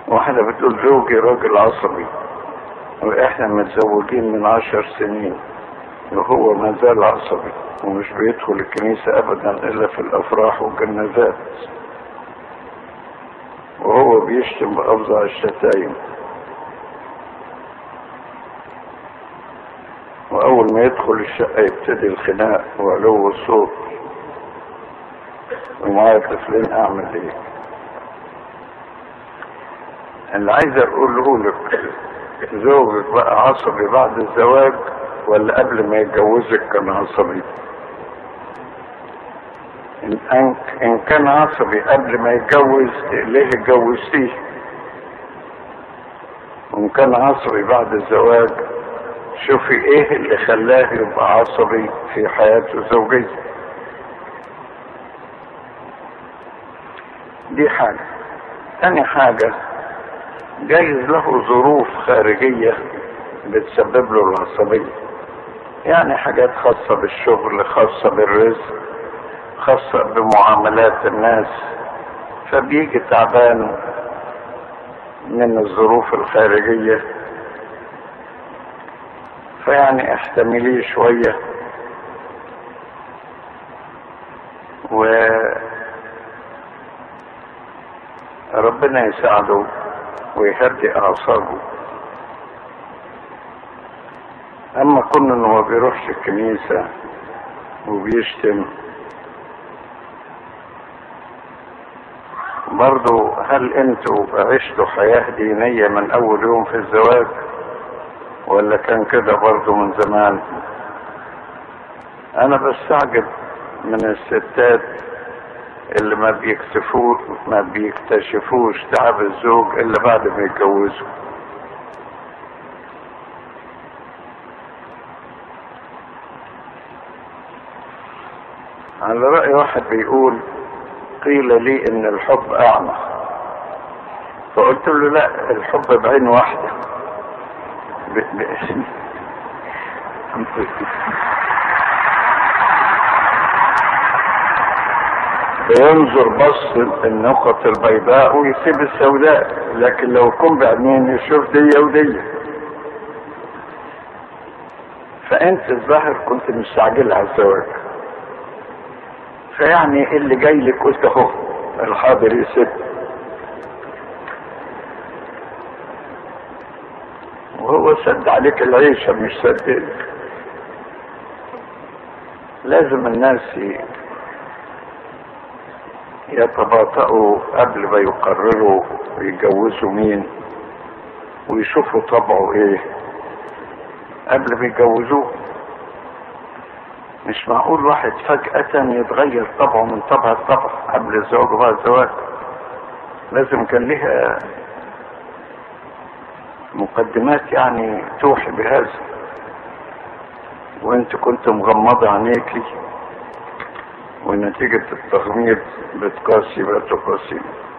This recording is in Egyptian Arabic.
واحدة بتقول زوجي راجل عصبي واحنا متزوجين من عشر سنين وهو ما زال عصبي ومش بيدخل الكنيسة ابدا الا في الافراح والجنازات وهو بيشتم بافظع الشتايم واول ما يدخل الشقة يبتدي الخناق وعلو الصوت ومعايا طفلين اعمل ايه اللي عايز اقوله لك زوجك بقى عصبي بعد الزواج ولا قبل ما يتجوزك كان عصبي ان ان كان عصبي قبل ما يتجوز ليه اتجوزتيه وان كان عصبي بعد الزواج شوفي ايه اللي خلاه يبقى عصبي في حياته الزوجيه دي حاجه تاني حاجه جايز له ظروف خارجية بتسبب له العصبية يعني حاجات خاصة بالشغل خاصة بالرزق خاصة بمعاملات الناس فبيجي تعبان من الظروف الخارجية فيعني احتمليه شوية و ربنا يساعده ويهدئ اعصابه اما كون انه ما بيروحش الكنيسة وبيشتم برضو هل انتوا عشتوا حياة دينية من اول يوم في الزواج ولا كان كده برضو من زمان انا بستعجب من الستات اللي ما بيكتفوش ما بيكتشفوش تعب الزوج الا بعد ما يتجوزوا على رأي واحد بيقول قيل لي ان الحب اعمى فقلت له لا الحب بعين واحدة ب... ب... بينظر بص النقط البيضاء ويسيب السوداء لكن لو يكون بعينين يشوف دي ودي فانت الظاهر كنت مستعجل على الزواج فيعني اللي جاي لك قلت اهو الحاضر يسيب وهو سد عليك العيشة مش سد لازم الناس يتباطؤوا قبل ما يقرروا يتجوزوا مين ويشوفوا طبعه ايه قبل ما يتجوزوه مش معقول واحد فجأة يتغير طبعه من طبع الطبع قبل الزواج وبعد الزواج لازم كان لها مقدمات يعني توحي بهذا وانت كنت مغمضة عينيكي ونتيجة التغميض بتقاسي بقى تقاسي